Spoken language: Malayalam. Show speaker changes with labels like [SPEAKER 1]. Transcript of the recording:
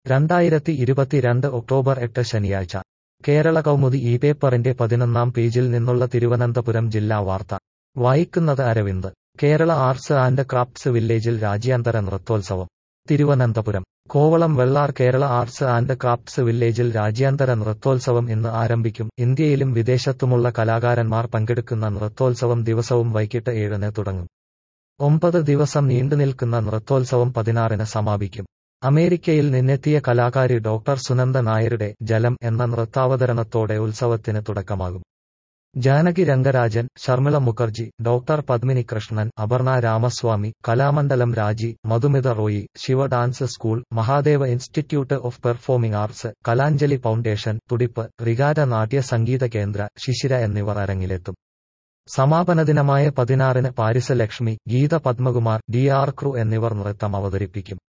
[SPEAKER 1] രണ്ടായിരത്തി ഇരുപത്തിരണ്ട് ഒക്ടോബർ എട്ട് ശനിയാഴ്ച കേരള കൗമുദി ഈ പേപ്പറിന്റെ പതിനൊന്നാം പേജിൽ നിന്നുള്ള തിരുവനന്തപുരം ജില്ലാ വാർത്ത വായിക്കുന്നത് Aravind Kerala arts and crafts വില്ലേജിൽ രാജ്യാന്തര നൃത്തോത്സവം Thiruvananthapuram Kovalam Vellar Kerala arts and crafts വില്ലേജിൽ രാജ്യാന്തര നൃത്തോത്സവം ഇന്ന് ആരംഭിക്കും ഇന്ത്യയിലും വിദേശത്തുമുള്ള കലാകാരന്മാർ പങ്കെടുക്കുന്ന നൃത്തോത്സവം ദിവസവും വൈകിട്ട് ഏഴിന് തുടങ്ങും ഒമ്പത് ദിവസം നീണ്ടുനിൽക്കുന്ന നൃത്തോത്സവം പതിനാറിന് സമാപിക്കും അമേരിക്കയിൽ നിന്നെത്തിയ കലാകാരി ഡോക്ടർ സുനന്ദ നായരുടെ ജലം എന്ന നൃത്താവതരണത്തോടെ ഉത്സവത്തിന് തുടക്കമാകും Janaki Rangarajan Sharmila Mukherjee doctor Padmini Krishnan Aparna Ramaswamy Kalamandalam Raji Madhumita Roy Shiva dance school Mahadeva institute of performing arts Kalanjali foundation Thudippu Rigara Natya Sangeetha Kendra Shishira എന്നിവർ അരങ്ങിലെത്തും സമാപന ദിനമായ പതിനാറിന് പാരിസ ലക്ഷ്മി ഗീത പത്മകുമാർ ഡി ആർ ക്രു എന്നിവർ നൃത്തം അവതരിപ്പിക്കും